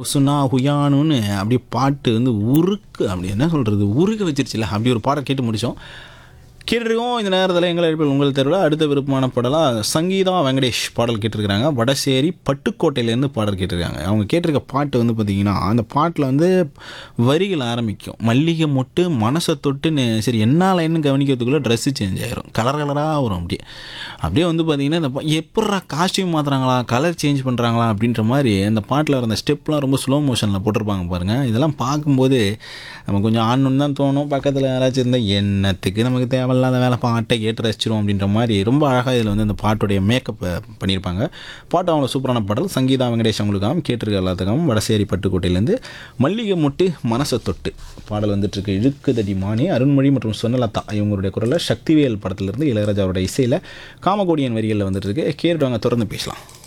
குசுனா ஹுயானுன்னு அப்படியே பாட்டு வந்து உருக்கு அப்படி என்ன சொல்கிறது உருக வச்சிருச்சுல அப்படி ஒரு பாடம் கேட்டு முடித்தோம் கேட்டிருக்கோம் இந்த நேரத்தில் எங்களை எழுப்பில் உங்கள் தெருவில் அடுத்த விருப்பமான பாடலாக சங்கீதா வெங்கடேஷ் பாடல் கேட்டிருக்கிறாங்க வடசேரி பட்டுக்கோட்டையிலேருந்து பாடல் கேட்டிருக்காங்க அவங்க கேட்டிருக்க பாட்டு வந்து பார்த்திங்கன்னா அந்த பாட்டில் வந்து வரிகள் ஆரம்பிக்கும் மல்லிகை மொட்டு மனசை தொட்டுன்னு சரி என்ன லைன்னு கவனிக்கிறதுக்குள்ளே ட்ரெஸ்ஸு சேஞ்ச் ஆயிரும் கலர் கலராக வரும் அப்படியே அப்படியே வந்து பார்த்திங்கன்னா இந்த எப்படா காஸ்டியூம் மாற்றுறாங்களா கலர் சேஞ்ச் பண்ணுறாங்களா அப்படின்ற மாதிரி அந்த பாட்டில் வர அந்த ஸ்டெப்லாம் ரொம்ப ஸ்லோ மோஷனில் போட்டிருப்பாங்க பாருங்கள் இதெல்லாம் பார்க்கும்போது நம்ம கொஞ்சம் ஆடணுன்னு தான் தோணும் பக்கத்தில் யாராச்சும் இருந்தால் என்னத்துக்கு நமக்கு தேவையில்லாத வேலை பாட்டை கேட்டு ரசிச்சிரும் அப்படின்ற மாதிரி ரொம்ப அழகாக இதில் வந்து இந்த பாட்டுடைய மேக்கப் பண்ணியிருப்பாங்க பாட்டு அவங்கள சூப்பரான பாடல் சங்கீதா வெங்கடேஷ் அவங்களுக்காகவும் கேட்டிருக்க எல்லாத்துக்காகவும் வடசேரி பட்டுக்கோட்டையிலேருந்து மல்லிகை மொட்டு மனசை தொட்டு பாடல் வந்துட்டுருக்கு இழுக்குதடி மானி அருண்மொழி மற்றும் சொன்னலதா இவங்களுடைய குரலில் சக்திவேல் படத்திலிருந்து இளையராஜாவோட இசையில் காமகோடியன் வரிகளில் வந்துட்டு இருக்கு கேட்டுவாங்க தொடர்ந்து பேசலாம்